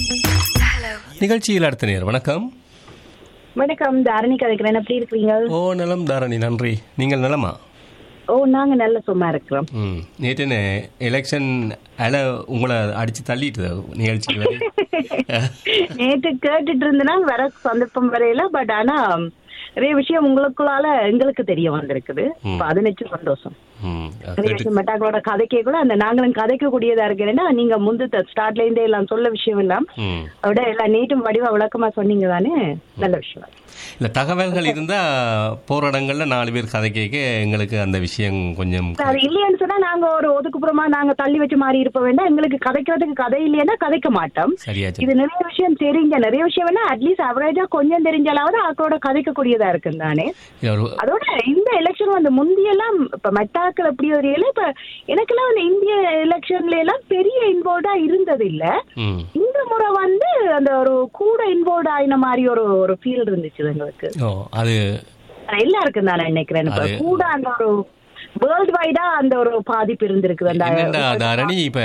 நிகழ்ச்சியில் அடுத்த நேர் வணக்கம் வணக்கம் தாரணி கதைக்கிறேன் எப்படி இருக்கிறீங்க ஓ நலம் தாரணி நன்றி நீங்கள் நலமா ஓ நாங்க நல்ல சும்மா இருக்கிறோம் ம் நேற்று எலெக்ஷன் அல உங்களை அடிச்சு தள்ளிட்டு நிகழ்ச்சிக்கு வரை நேற்று கேட்டுட்டு இருந்தனா வர சந்தர்ப்பம் வரையில பட் ஆனா நிறைய விஷயம் உங்களுக்குள்ளால எங்களுக்கு தெரிய வந்திருக்குது இப்ப அது நிச்சயம் சந்தோஷம் ம் நிறைய கேட்டு விஷயம் மெட்டாக்களோட கதைக்கே கூட அந்த நாங்களும் கதைக்க கூடியதா இருக்கிறேன்னா நீங்க முந்து ஸ்டார்ட்ல இருந்தே எல்லாம் சொல்ல விஷயம் எல்லாம் ம் விட எல்லாம் நீட்டும் வடிவா விளக்கமா சொன்னீங்க தானே நல்ல விஷயம் இல்லை தகவல்கள் இருந்தால் போராட்டங்களில் நாலு பேர் கதை கேட்க எங்களுக்கு அந்த விஷயம் கொஞ்சம் அது இல்லையான்னு சொன்னா நாங்க ஒரு ஒதுக்குப்புறமா நாங்க தள்ளி வச்சு மாறி இருப்ப வேண்டாம் எங்களுக்கு கதைக்கிறதுக்கு கதை இல்லைன்னா கதைக்க மாட்டோம் சரியாச்சு இது நிறைய விஷயம் தெரிஞ்ச நிறைய விஷயம் வேணா அட்லீஸ்ட் அவரேஜா கொஞ்சம் தெரிஞ்சாலாவது அவரோட கதைக்க கூடியதா இருக்கு தானே இது ஒரு அதோட இந்த எலெக்ஷன் வந்து முந்தியெல்லாம் இப்ப மெட்டாக்கள் அப்படி ஒரு இல்ல இப்ப எனக்கெல்லாம் வந்து இந்திய எலெக்ஷன்ல எல்லாம் பெரிய இன்வால்வ்டா இருந்தது இல்ல ம் இந்த முறை வந்து அந்த ஒரு கூட இன்வால்வ் ஆயின மாதிரி ஒரு ஒரு ஃபீல் இருந்துச்சு எங்களுக்கு ஓ அது ஆனா எல்லாருக்கும் தான் நான் நினைக்கிறேன் இப்ப அது- கூட அந்த ஒரு வேர்ல்ட் வைடா அந்த ஒரு பாதிப்பு இருந்திருக்கு அந்த என்னடா தாரணி இப்ப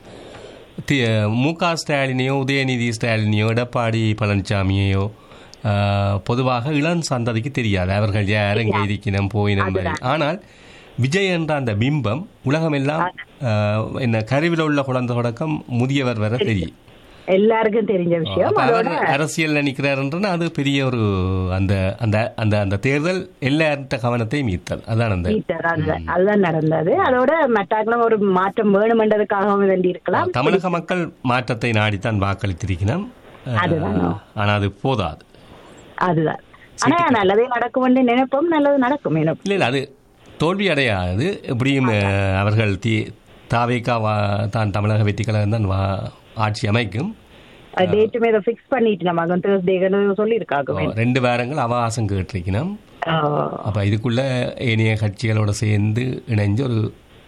தி- மு க ஸ்டாலினையோ உதயநிதி ஸ்டாலினையோ எடப்பாடி பழனிசாமியையோ ஆஹ், பொதுவாக இளம் சந்ததிக்கு தெரியாது அவர்கள் யார் எங்கே இருக்கணும் போயினம் ஆனால் விஜய் என்ற அந்த பிம்பம் உலகமெல்லாம் ஆஹ், என்ன கருவில் உள்ள குழந்தை தொடக்கம் முதியவர் வர தெரியும் எல்லாருக்கும் தெரிஞ்ச விஷயம் அப்ப அதோட அவர் அரசியல் நினைக்கிறாருன்றனா அது பெரிய ஒரு அந்த அந்த அந்த அந்த தேர்தல் எல்லார்ட்ட கவனத்தையும் ஈர்த்தல் அதான் அந்த மீட்டர் அதுதான் அதுதான் நடந்தது அதோட மெட்டாக்களும் ஒரு மாற்றம் வேணுமென்றதுக்காகவும் வேண்டி இருக்கலாம் தமிழக மக்கள் மாற்றத்தை நாடித்தான் வாக்களித்திருக்கணும் ஆஹ், ஆனா அது போதாது அதுதான் ஆனா நல்லதே நடக்கும் நினைப்போம் நல்லது நடக்கும் எனக்கு இல்லை இல்லை அது தோல்வி அடையாது எப்படியும் அஹ், அவர்கள் தி தாவேக்கா வா தான் தமிழக வெற்றி கழகம் தான் வா ஆட்சி அமைக்கும் டேட்டுமே இதை ஃபிக்ஸ் பண்ணிட்டு நம்ம தேர்ஸ்டே சொல்லியிருக்காங்க ரெண்டு வாரங்கள் அவகாசம் கேட்டிருக்கணும் அப்போ இதுக்குள்ள ஏனைய கட்சிகளோட சேர்ந்து இணைஞ்சு ஒரு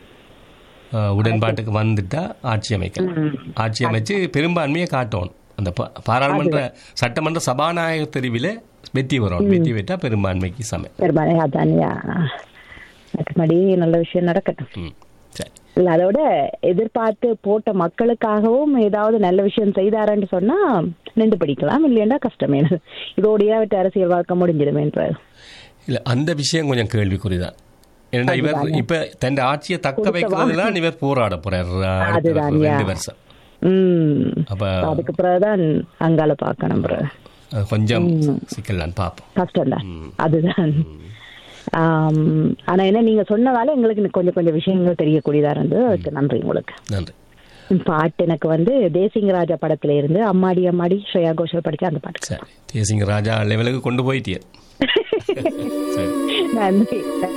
அஹ், உடன்பாட்டுக்கு வந்துட்டா ஆட்சி அமைக்கலாம் ஆட்சி அமைச்சு பெரும்பான்மையை காட்டணும் அந்த பா- பாராளுமன்ற சட்டமன்ற சபாநாயகர் தெரிவில் வெற்றி வரும் வெற்றி பெற்றா பெரும்பான்மைக்கு சமயம் பெருமானே அதானியா மற்றபடி நல்ல விஷயம் நடக்கட்டும் ம் சரி இல்ல அதோட எதிர்பார்த்து போட்ட மக்களுக்காகவும் ஏதாவது நல்ல விஷயம் செய்தாரன்னு சொன்னா நின்று படிக்கலாம் இல்லையா கஷ்டமே இதோடய விட்டு அரசியல் வாழ்க்கை முடிஞ்சிடுமேன்ற இல்ல அந்த விஷயம் கொஞ்சம் கேள்விக்குறிதான் ஏன்னா இவர் இப்ப தன் ஆட்சியை தக்க வைக்கிறதுலாம் இவர் போராட போறார் அடுத்த அதுதான், ரெண்டு யா. வருஷம் உம் அப்ப அதுக்கு பிறகுதான் அங்கால பார்க்கணும் bro. அது கொஞ்சம் சிக்கல் நான் பார்ப்போம் கஷ்டம்தான் அதுதான் ஆம், ஆனா என்ன நீங்க சொன்னதால எங்களுக்கு இன்னும் கொஞ்சம் கொஞ்சம் விஷயங்கள் தெரியக்கூடியதா இருந்தது அதுக்கு நன்றி உங்களுக்கு நன்றி பாட்டு எனக்கு வந்து தேசிங்க ராஜா படத்துல இருந்து அம்மாடி அம்மாடி ஸ்ரேயா கோஷல் படிச்ச அந்த பாட்டு சரி தேசிங்க ராஜா லெவலுக்கு கொண்டு போயிட்டியர் சரி நன்றி